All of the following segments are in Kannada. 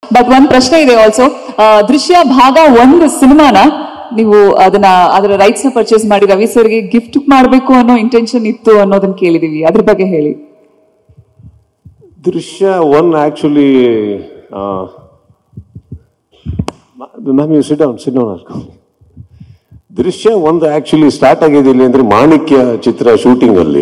ಬಟ್ ಒಂದ್ ಪ್ರಶ್ನೆ ಇದೆ ಆಲ್ಸೋ ದೃಶ್ಯ ಭಾಗ ಒಂದು ಸಿನಿಮಾನ ನೀವು ಅದನ್ನ ಅದರ ರೈಟ್ಸ್ ನ ಪರ್ಚೇಸ್ ಮಾಡಿ ರವಿ ಸರ್ಗೆ ಗಿಫ್ಟ್ ಮಾಡಬೇಕು ಅನ್ನೋ ಇಂಟೆನ್ಷನ್ ಇತ್ತು ಅನ್ನೋದನ್ನ ಕೇಳಿದೀವಿ ಅದ್ರ ಬಗ್ಗೆ ಹೇಳಿ Drishya one actually ma'am you sit down sit down Drishya ಒಂದು ಆ್ಯಕ್ಚುಲಿ ಸ್ಟಾರ್ಟ್ ಆಗಿದೆ ಇಲ್ಲಿ ಅಂದರೆ ಮಾಣಿಕ್ಯ ಚಿತ್ರ ಶೂಟಿಂಗಲ್ಲಿ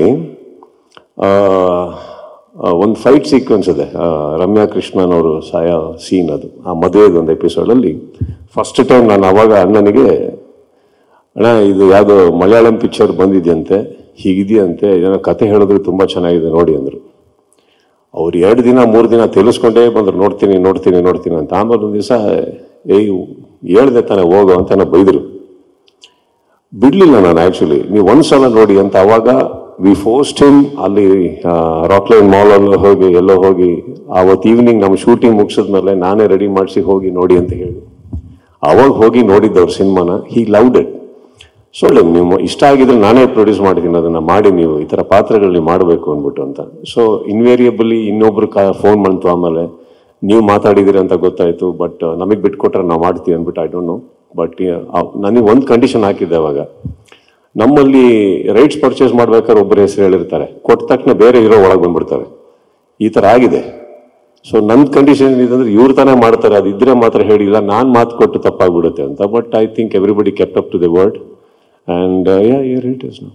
ಒಂದು ಫೈಟ್ ಸೀಕ್ವೆನ್ಸ್ ಇದೆ ಆ, ರಮ್ಯಾ ಕೃಷ್ಣನ್ ಅವರು ಸಾಯ ಸೀನ್ ಅದು ಆ ಮದುವೆದು ಒಂದು ಎಪಿಸೋಡಲ್ಲಿ ಫಸ್ಟ್ ಟೈಮ್ ನಾನು ಅವಾಗ ಅಣ್ಣನಿಗೆ ಅಣ್ಣ ಇದು ಯಾವುದೋ ಮಲಯಾಳಂ ಪಿಕ್ಚರ್ ಬಂದಿದೆಯಂತೆ ಹೀಗಿದೆಯಂತೆ ಏನೋ ಕತೆ ಹೇಳಿದ್ರೆ ತುಂಬ ಚೆನ್ನಾಗಿದೆ ನೋಡಿ ಅಂದರು ಅವ್ರು ಎರಡು ದಿನ ಮೂರು ದಿನ ತಿಳಿಸ್ಕೊಂಡೇ ಬಂದ್ರು ನೋಡ್ತೀನಿ ನೋಡ್ತೀನಿ ನೋಡ್ತೀನಿ ಅಂತ ಆಮೇಲೆ ಒಂದು ದಿವಸ ಏಯ್ ಹೇಳ್ದೆ ತಾನೆ ಹೋಗು ಅಂತ ಏನೋ ಬೈದರು ಬಿಡ್ಲಿಲ್ಲ ನಾನು ಆಕ್ಚುಲಿ ನೀವು ಒಂದ್ಸಲ ನೋಡಿ ಅಂತ ಅವಾಗ ವಿ ಫೋಸ್ಟ್ ಹಿಮ್ ಅಲ್ಲಿ ರಾಕ್ಲೈನ್ ಮಾಲ್ ಅಲ್ಲಿ ಹೋಗಿ ಎಲ್ಲೋ ಹೋಗಿ ಅವತ್ತು ಈವ್ನಿಂಗ್ ನಮ್ಮ ಶೂಟಿಂಗ್ ಮುಗಿಸಿದ್ಮೇಲೆ ನಾನೇ ರೆಡಿ ಮಾಡಿಸಿ ಹೋಗಿ ನೋಡಿ ಅಂತ ಹೇಳಿ ಅವಾಗ ಹೋಗಿ ನೋಡಿದ್ದವ್ರ ಸಿನಿಮಾನ ಹಿ ಲವ್ಡ್ ಇಟ್ ಸೊ ಒಳ್ಳೆ ನೀವು ಇಷ್ಟ ಆಗಿದ್ರೆ ನಾನೇ ಪ್ರೊಡ್ಯೂಸ್ ಮಾಡಿದ್ದೀನಿ ಅದನ್ನ ಮಾಡಿ ನೀವು ಈ ಥರ ಪಾತ್ರಗಳನ್ನ ಮಾಡಬೇಕು ಅಂದ್ಬಿಟ್ಟು ಅಂತ ಸೊ ಇನ್ವೇರಿಯಬಲಿ ಇನ್ನೊಬ್ರು ಕಾ ಫೋನ್ ಬಂತು ಆಮೇಲೆ ನೀವು ಮಾತಾಡಿದಿರಿ ಅಂತ ಗೊತ್ತಾಯ್ತು ಬಟ್ ನಮಗೆ ಬಿಟ್ಕೊಟ್ರೆ ನಾವು ಮಾಡ್ತೀವಿ ಅಂದ್ಬಿಟ್ಟು ಐ ಡೋಂಟ್ ನೋ ಬಟ್ ನನಗೆ ಒಂದು ಕಂಡೀಷನ್ ಹಾಕಿದ್ದೆ ಅವಾಗ ನಮ್ಮಲ್ಲಿ ರೈಟ್ಸ್ ಪರ್ಚೇಸ್ ಮಾಡ್ಬೇಕಾದ್ರೆ ಒಬ್ಬರ ಹೆಸರು ಹೇಳಿರ್ತಾರೆ ಕೊಟ್ಟ ತಕ್ಷಣ ಬೇರೆ ಹೀರೋ ಒಳಗೆ ಬಂದ್ಬಿಡ್ತಾರೆ ಈ ಥರ ಆಗಿದೆ ಸೊ ನನ್ನ ಕಂಡೀಷನ್ ಏನಿದೆ ಅಂದ್ರೆ ಇವ್ರು ತಾನೇ ಮಾಡ್ತಾರೆ ಅದು ಇದ್ರೆ ಮಾತ್ರ ಹೇಳಿಲ್ಲ ನಾನು ಮಾತು ಕೊಟ್ಟು ತಪ್ಪಾಗ್ಬಿಡುತ್ತೆ ಅಂತ but I think everybody kept up to the word and yeah year it is no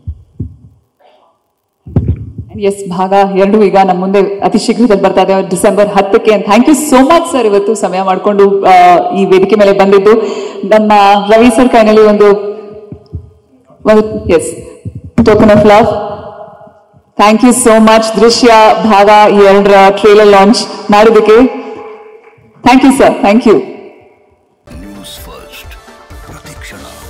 yes ಭಾಗ ಎರಡು ಈಗ ನಮ್ಮ ಮುಂದೆ ಅತಿ ಶೀಘ್ರದಲ್ಲಿ ಬರ್ತಾ ಇದೆ ಡಿಸೆಂಬರ್ ಹತ್ತಕ್ಕೆ thank you so much sir ಇವತ್ತು ಸಮಯ ಮಾಡಿಕೊಂಡು ಈ ವೇದಿಕೆ ಮೇಲೆ ಬಂದಿದ್ದು ನಮ್ಮ ರವಿ ಸರ್ ಕೈನಲ್ಲಿ ಒಂದು ಒಂದು as token of love thank you so much Drishya ಭಾಗ ಎರಡರ ಟ್ರೇಲರ್ ಲಾಂಚ್ ಮಾಡೋದಕ್ಕೆ thank you sir thank you News First ಪ್ರತಿಕ್ಷಣ